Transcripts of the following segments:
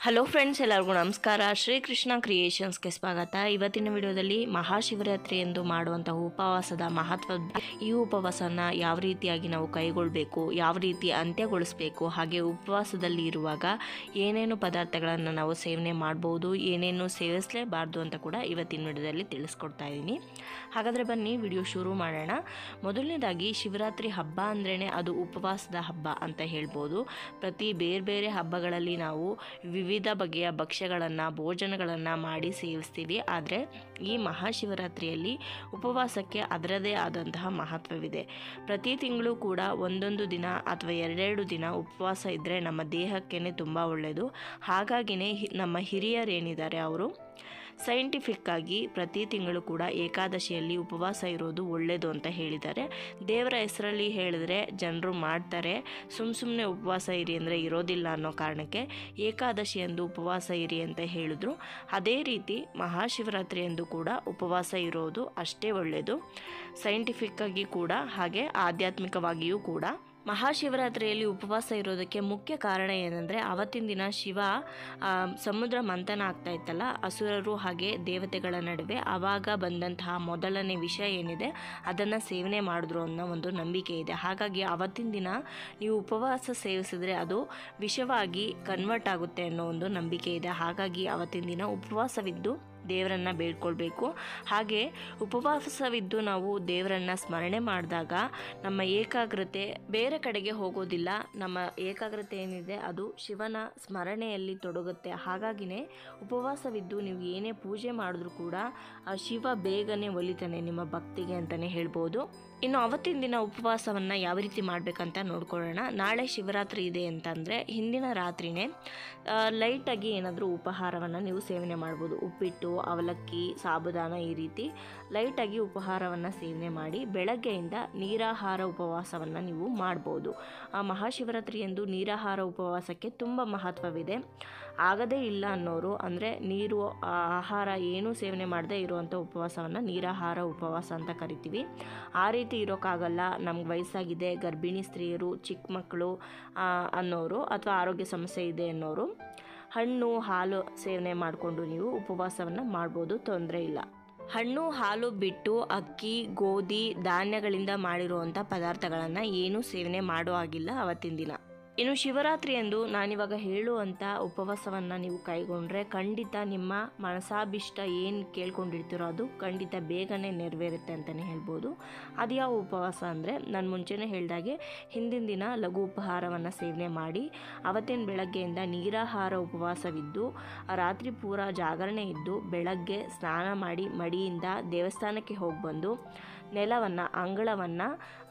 hello friends ಎಲ್ಲರಿಗೂ ನಮಸ್ಕಾರ ಶ್ರೀಕೃಷ್ಣ ಕ್ರಿಯೇಷನ್ಸ್ಗೆ ಸ್ವಾಗತ ಇವತ್ತಿನ ವಿಡಿಯೋದಲ್ಲಿ ಮಹಾಶಿವರಾತ್ರಿ ಎಂದು ಮಾಡುವಂತಹ ಉಪವಾಸದ ಮಹತ್ವ ಈ ಉಪವಾಸನ ಯಾವ ರೀತಿಯಾಗಿ ನಾವು ಕೈಗೊಳ್ಳಬೇಕು ಯಾವ ರೀತಿ ಅಂತ್ಯಗೊಳಿಸಬೇಕು ಹಾಗೆ ಉಪವಾಸದಲ್ಲಿ ಇರುವಾಗ ಏನೇನು ಪದಾರ್ಥಗಳನ್ನು ನಾವು ಸೇವನೆ ಮಾಡ್ಬೋದು ಏನೇನು ಸೇವಿಸಲೇಬಾರ್ದು ಅಂತ ಕೂಡ ಇವತ್ತಿನ ವಿಡಿಯೋದಲ್ಲಿ ತಿಳಿಸ್ಕೊಡ್ತಾ ಇದ್ದೀನಿ ಹಾಗಾದರೆ ಬನ್ನಿ ವಿಡಿಯೋ ಶುರು ಮಾಡೋಣ ಮೊದಲನೇದಾಗಿ ಶಿವರಾತ್ರಿ ಹಬ್ಬ ಅಂದ್ರೇ ಅದು ಉಪವಾಸದ ಹಬ್ಬ ಅಂತ ಹೇಳ್ಬೋದು ಪ್ರತಿ ಬೇರೆ ಬೇರೆ ಹಬ್ಬಗಳಲ್ಲಿ ನಾವು ವಿವಿಧ ಬಗೆಯ ಭಕ್ಷ್ಯಗಳನ್ನು ಭೋಜನಗಳನ್ನು ಮಾಡಿ ಸೇವಿಸ್ತೀವಿ ಆದರೆ ಈ ಮಹಾಶಿವರಾತ್ರಿಯಲ್ಲಿ ಉಪವಾಸಕ್ಕೆ ಅದರದೇ ಆದಂತಹ ಮಹತ್ವವಿದೆ ಪ್ರತಿ ತಿಂಗಳು ಕೂಡ ಒಂದೊಂದು ದಿನ ಅಥವಾ ಎರಡೆರಡು ದಿನ ಉಪವಾಸ ಇದ್ದರೆ ನಮ್ಮ ದೇಹಕ್ಕೇ ತುಂಬ ಒಳ್ಳೆಯದು ಹಾಗಾಗಿನೇ ಹಿ- ನಮ್ಮ ಹಿರಿಯರೇನಿದ್ದಾರೆ ಅವರು ಸೈಂಟಿಫಿಕ್ ಆಗಿ ಪ್ರತಿ ತಿಂಗಳು ಕೂಡ ಏಕಾದಶಿಯಲ್ಲಿ ಉಪವಾಸ ಇರೋದು ಒಳ್ಳೆಯದು ಅಂತ ಹೇಳಿದ್ದಾರೆ ದೇವರ ಹೆಸರಲ್ಲಿ ಹೇಳಿದ್ರೆ ಜನರು ಮಾಡ್ತಾರೆ ಸುಮ್ಮ ಸುಮ್ಮನೆ ಉಪವಾಸ ಇರಿ ಅಂದರೆ ಇರೋದಿಲ್ಲ ಅನ್ನೋ ಕಾರಣಕ್ಕೆ ಏಕಾದಶಿ ಎಂದು ಉಪವಾಸ ಇರಿ ಅಂತ ಹೇಳಿದ್ರು ಅದೇ ರೀತಿ ಮಹಾಶಿವರಾತ್ರಿ ಎಂದು ಕೂಡ ಉಪವಾಸ ಇರೋದು ಅಷ್ಟೇ ಒಳ್ಳೆಯದು ಸೈಂಟಿಫಿಕ್ ಆಗಿ ಕೂಡ ಹಾಗೆ ಆಧ್ಯಾತ್ಮಿಕವಾಗಿಯೂ ಕೂಡ ಮಹಾಶಿವರಾತ್ರಿಯಲ್ಲಿ ಉಪವಾಸ ಇರೋದಕ್ಕೆ ಮುಖ್ಯ ಕಾರಣ ಏನಂದರೆ ಅವತ್ತಿನ ದಿನ ಶಿವ ಆ, ಸಮುದ್ರ ಮಂಥನ ಆಗ್ತಾ ಇತ್ತಲ್ಲ ಅಸುರರು ಹಾಗೆ ದೇವತೆಗಳ ನಡುವೆ ಆವಾಗ ಬಂದಂತಹ ಮೊದಲನೇ ವಿಷ ಏನಿದೆ ಅದನ್ನು ಸೇವನೆ ಮಾಡಿದ್ರು ಅನ್ನೋ ಒಂದು ನಂಬಿಕೆ ಇದೆ ಹಾಗಾಗಿ ಅವತ್ತಿನ ದಿನ ನೀವು ಉಪವಾಸ ಸೇವಿಸಿದ್ರೆ ಅದು ವಿಷವಾಗಿ ಕನ್ವರ್ಟ್ ಆಗುತ್ತೆ ಅನ್ನೋ ಒಂದು ನಂಬಿಕೆ ಇದೆ ಹಾಗಾಗಿ ಅವತ್ತಿನ ದಿನ ಉಪವಾಸವಿದ್ದು ದೇವರನ್ನ ಬೇಡ್ಕೊಳ್ಬೇಕು ಹಾಗೆ ಉಪವಾಸವಿದ್ದು ನಾವು ದೇವರನ್ನ ಸ್ಮರಣೆ ಮಾಡಿದಾಗ ನಮ್ಮ ಏಕಾಗ್ರತೆ ಬೇರೆ ಕಡೆಗೆ ಹೋಗೋದಿಲ್ಲ ನಮ್ಮ ಏಕಾಗ್ರತೆ ಏನಿದೆ ಅದು ಶಿವನ ಸ್ಮರಣೆಯಲ್ಲಿ ತೊಡಗುತ್ತೆ ಹಾಗಾಗಿನೇ ಉಪವಾಸವಿದ್ದು ನೀವು ಏನೇ ಪೂಜೆ ಮಾಡಿದ್ರೂ ಕೂಡ ಆ ಶಿವ ಬೇಗನೆ ಒಲಿತಾನೆ ನಿಮ್ಮ ಭಕ್ತಿಗೆ ಅಂತಲೇ ಹೇಳ್ಬೋದು ಇನ್ನು ಅವತ್ತಿನ ದಿನ ಉಪವಾಸವನ್ನು ಯಾವ ರೀತಿ ಮಾಡಬೇಕಂತ ನೋಡ್ಕೊಳ್ಳೋಣ ನಾಳೆ ಶಿವರಾತ್ರಿ ಇದೆ ಅಂತಂದರೆ ಹಿಂದಿನ ರಾತ್ರಿನೇ ಆ, ಲೈಟಾಗಿ ಏನಾದರೂ ಉಪಹಾರವನ್ನು ನೀವು ಸೇವನೆ ಮಾಡ್ಬೋದು ಉಪ್ಪಿಟ್ಟು ಅವಲಕ್ಕಿ ಸಾಬುದಾನ ಈ ರೀತಿ ಲೈಟಾಗಿ ಉಪಹಾರವನ್ನು ಸೇವನೆ ಮಾಡಿ ಬೆಳಗ್ಗೆಯಿಂದ ನೀರಾಹಾರ ಉಪವಾಸವನ್ನು ನೀವು ಮಾಡ್ಬೋದು ಆ ಮಹಾಶಿವರಾತ್ರಿ ಎಂದು ನೀರಾಹಾರ ಉಪವಾಸಕ್ಕೆ ತುಂಬ ಮಹತ್ವವಿದೆ ಆಗದೇ ಇಲ್ಲ ಅನ್ನೋರು ಅಂದರೆ ನೀರು ಆ, ಆಹಾರ ಏನೂ ಸೇವನೆ ಮಾಡದೇ ಇರುವಂಥ ಉಪವಾಸವನ್ನು ನೀರಾಹಾರ ಉಪವಾಸ ಅಂತ ಕರಿತೀವಿ ಆ ರೀತಿ ಇರೋಕ್ಕಾಗಲ್ಲ ನಮ್ಗೆ ವಯಸ್ಸಾಗಿದೆ ಗರ್ಭಿಣಿ ಸ್ತ್ರೀಯರು ಚಿಕ್ಕ ಮಕ್ಕಳು ಆ, ಅನ್ನೋರು ಅಥವಾ ಆರೋಗ್ಯ ಸಮಸ್ಯೆ ಇದೆ ಅನ್ನೋರು ಹಣ್ಣು ಹಾಲು ಸೇವನೆ ಮಾಡಿಕೊಂಡು ನೀವು ಉಪವಾಸವನ್ನು ಮಾಡ್ಬೋದು ತೊಂದರೆ ಇಲ್ಲ ಹಣ್ಣು ಹಾಲು ಬಿಟ್ಟು ಅಕ್ಕಿ ಗೋಧಿ ಧಾನ್ಯಗಳಿಂದ ಮಾಡಿರುವಂಥ ಪದಾರ್ಥಗಳನ್ನು ಏನೂ ಸೇವನೆ ಮಾಡೋ ಹಾಗಿಲ್ಲ ಅವತ್ತಿನ ದಿನ ಇನ್ನು ಶಿವರಾತ್ರಿ ಎಂದು ನಾನಿವಾಗ ಹೇಳುವಂಥ ಉಪವಾಸವನ್ನು ನೀವು ಕೈಗೊಂಡ್ರೆ ಖಂಡಿತ ನಿಮ್ಮ ಮನಸಾಭಿಷ್ಟ ಏನು ಕೇಳ್ಕೊಂಡಿರ್ತೀರೋ ಅದು ಖಂಡಿತ ಬೇಗನೆ ನೆರವೇರುತ್ತೆ ಅಂತಲೇ ಹೇಳ್ಬೋದು ಅದು ಯಾವ ಉಪವಾಸ ಅಂದರೆ ನಾನು ಮುಂಚೆನೇ ಹೇಳ್ದಾಗೆ ಹಿಂದಿನ ದಿನ ಲಘು ಉಪಹಾರವನ್ನು ಸೇವನೆ ಮಾಡಿ ಅವತ್ತಿನ ಬೆಳಗ್ಗೆಯಿಂದ ನೀರಾಹಾರ ಉಪವಾಸವಿದ್ದು ರಾತ್ರಿ ಪೂರ ಜಾಗರಣೆ ಇದ್ದು ಬೆಳಗ್ಗೆ ಸ್ನಾನ ಮಾಡಿ ಮಡಿಯಿಂದ ದೇವಸ್ಥಾನಕ್ಕೆ ಹೋಗಿ ಬಂದು ನೆಲವನ್ನು ಅಂಗಳವನ್ನು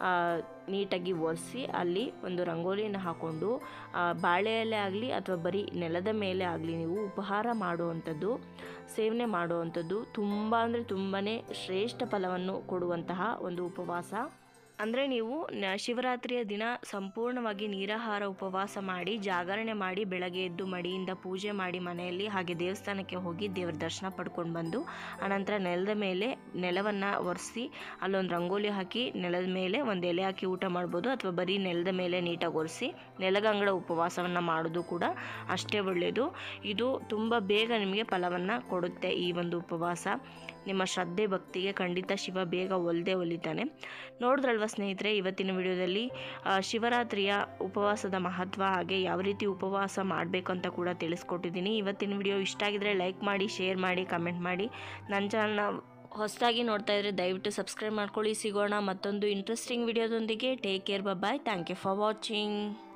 ನೀಟಾಗಿ ಒರೆಸಿ ಅಲ್ಲಿ ಒಂದು ರಂಗೋಲಿಯನ್ನು ಹಾಕ್ಕೊಂಡು ಆ, ಬಾಳೆ ಎಲೆ ಆಗಲಿ ಅಥವಾ ಬರೀ ನೆಲದ ಮೇಲೆ ಆಗಲಿ ನೀವು ಉಪಹಾರ ಮಾಡುವಂಥದ್ದು ಸೇವನೆ ಮಾಡುವಂಥದ್ದು ತುಂಬ ಅಂದರೆ ತುಂಬಾ ಶ್ರೇಷ್ಠ ಫಲವನ್ನು ಕೊಡುವಂತಹ ಒಂದು ಉಪವಾಸ ಅಂದರೆ ನೀವು ನ- ಶಿವರಾತ್ರಿಯ ದಿನ ಸಂಪೂರ್ಣವಾಗಿ ನೀರಾಹಾರ ಉಪವಾಸ ಮಾಡಿ ಜಾಗರಣೆ ಮಾಡಿ ಬೆಳಗ್ಗೆ ಎದ್ದು ಮಡಿಯಿಂದ ಪೂಜೆ ಮಾಡಿ ಮನೆಯಲ್ಲಿ ಹಾಗೆ ದೇವಸ್ಥಾನಕ್ಕೆ ಹೋಗಿ ದೇವರ ದರ್ಶನ ಪಡ್ಕೊಂಡು ಬಂದು ಆನಂತರ ನೆಲದ ಮೇಲೆ ನೆಲವನ್ನು ಒರೆಸಿ ಅಲ್ಲೊಂದು ರಂಗೋಲಿ ಹಾಕಿ ನೆಲದ ಮೇಲೆ ಒಂದು ಎಲೆ ಹಾಕಿ ಊಟ ಮಾಡ್ಬೋದು ಅಥವಾ ಬರೀ ನೆಲದ ಮೇಲೆ ನೀಟಾಗಿ ಒರೆಸಿ ನೆಲಗಂಗಳ ಉಪವಾಸವನ್ನು ಮಾಡೋದು ಕೂಡ ಅಷ್ಟೇ ಒಳ್ಳೆಯದು ಇದು ತುಂಬ ಬೇಗ ನಿಮಗೆ ಫಲವನ್ನು ಕೊಡುತ್ತೆ ಈ ಒಂದು ಉಪವಾಸ ನಿಮ್ಮ ಶ್ರದ್ಧೆ ಭಕ್ತಿಗೆ ಖಂಡಿತ ಶಿವ ಬೇಗ ಒಲ್ದೇ ಒಲಿತಾನೆ ನೋಡಿದ್ರಲ್ವ ಸ್ನೇಹಿತರೆ ಇವತ್ತಿನ ವಿಡಿಯೋದಲ್ಲಿ ಆ, ಶಿವರಾತ್ರಿಯ ಉಪವಾಸದ ಮಹತ್ವ ಹಾಗೆ ಯಾವ ರೀತಿ ಉಪವಾಸ ಮಾಡಬೇಕು ಅಂತ ಕೂಡ ತಿಳಿಸ್ಕೊಟ್ಟಿದ್ದೀನಿ ಇವತ್ತಿನ ವಿಡಿಯೋ ಇಷ್ಟ ಆಗಿದ್ರೆ ಲೈಕ್ ಮಾಡಿ ಶೇರ್ ಮಾಡಿ ಕಮೆಂಟ್ ಮಾಡಿ ನನ್ನ ಚಾನಲ್ನ ಹೊಸದಾಗಿ ನೋಡ್ತಾ ಇದ್ರೆ ದಯವಿಟ್ಟು ಸಬ್ಸ್ಕ್ರೈಬ್ ಮಾಡ್ಕೊಳ್ಳಿ ಸಿಗೋಣ ಮತ್ತೊಂದು ಇಂಟ್ರೆಸ್ಟಿಂಗ್ ವಿಡಿಯೋದೊಂದಿಗೆ take care bye thank you for watching